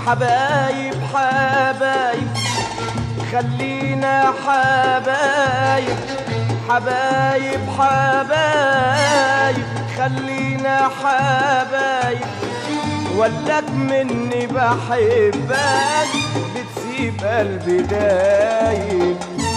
حبايب حبايب خلينا حبايب حبايب حبايب خلينا حبايب ولك مني بحبك بتسيب قلبي دايب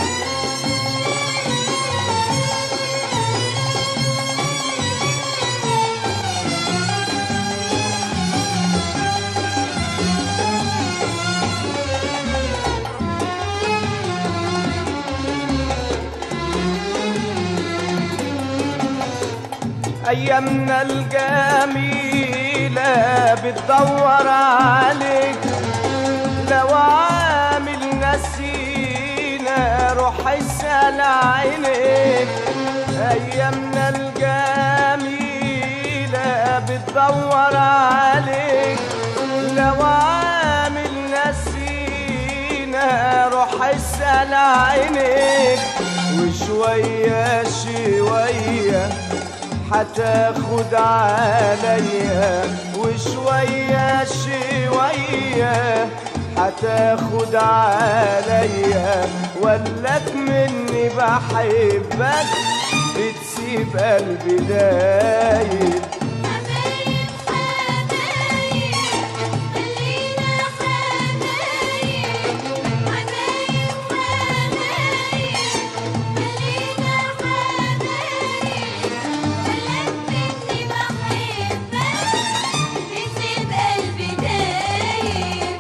أيامنا الجميلة بتدور عليك لو عامل نسينا روح اسأل عينيك أيامنا الجميلة بتدور عليك لو عامل نسينا روح اسأل عينيك وشوية شوية هتاخد عليا وشوية شوية هتاخد عليا ولك مني بحبك بتسيب قلبي دايب حبايب حبايب خلينا حبايب حبايب حبايب خلينا حبايب ولك مني بحبك بتسيب قلبي دايب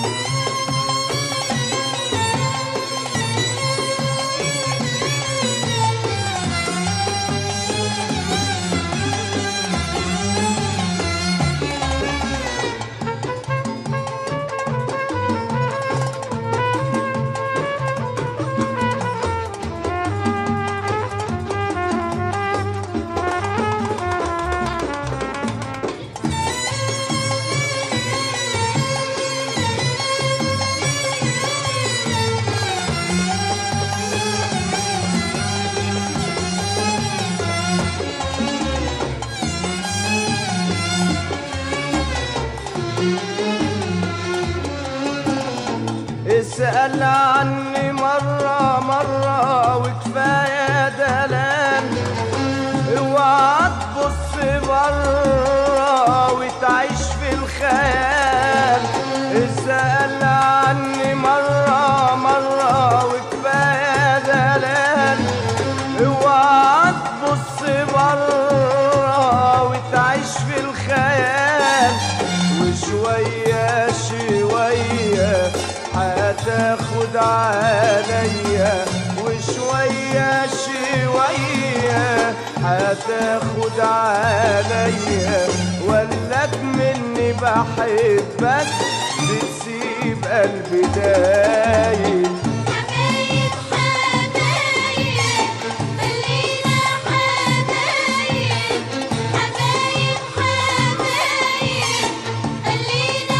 اسأل عني مرة مرة وكفاية دلال اوعى تبص برا وتعيش في الخيال اسأل عني مرة مرة وكفاية دلال اوعى تبص برا وتعيش في الخيال وشوية شوية هتاخد عليا وشوية شوية هتاخد عليا ولك مني بحبك بتسيب قلبي دايب حبايب حبايب خلينا حبايب حبايب حبايب خلينا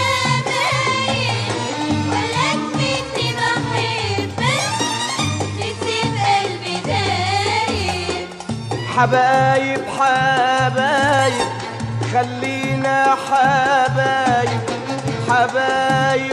حبايب ولك مني بحبك بتسيب قلبي دايب حبايب حبايب خلينا حبايب حبايب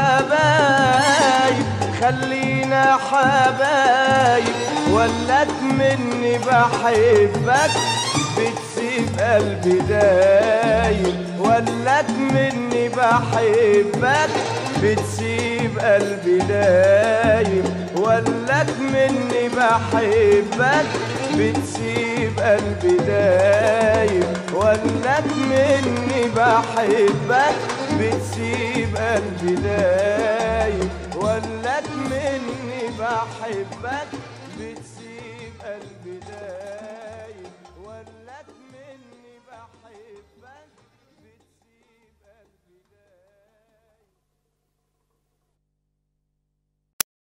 حبايب خلينا حبايب ولك مني بحبك بتسيب قلبي دايب ولك مني بحبك بتسيب قلبي دايب ولك مني بحبك بتسيب قلبي دايب ولك مني بحبك بتسيب قلبي دايب ولك مني بحبك بتسيب قلبي دايب ولك مني بحبك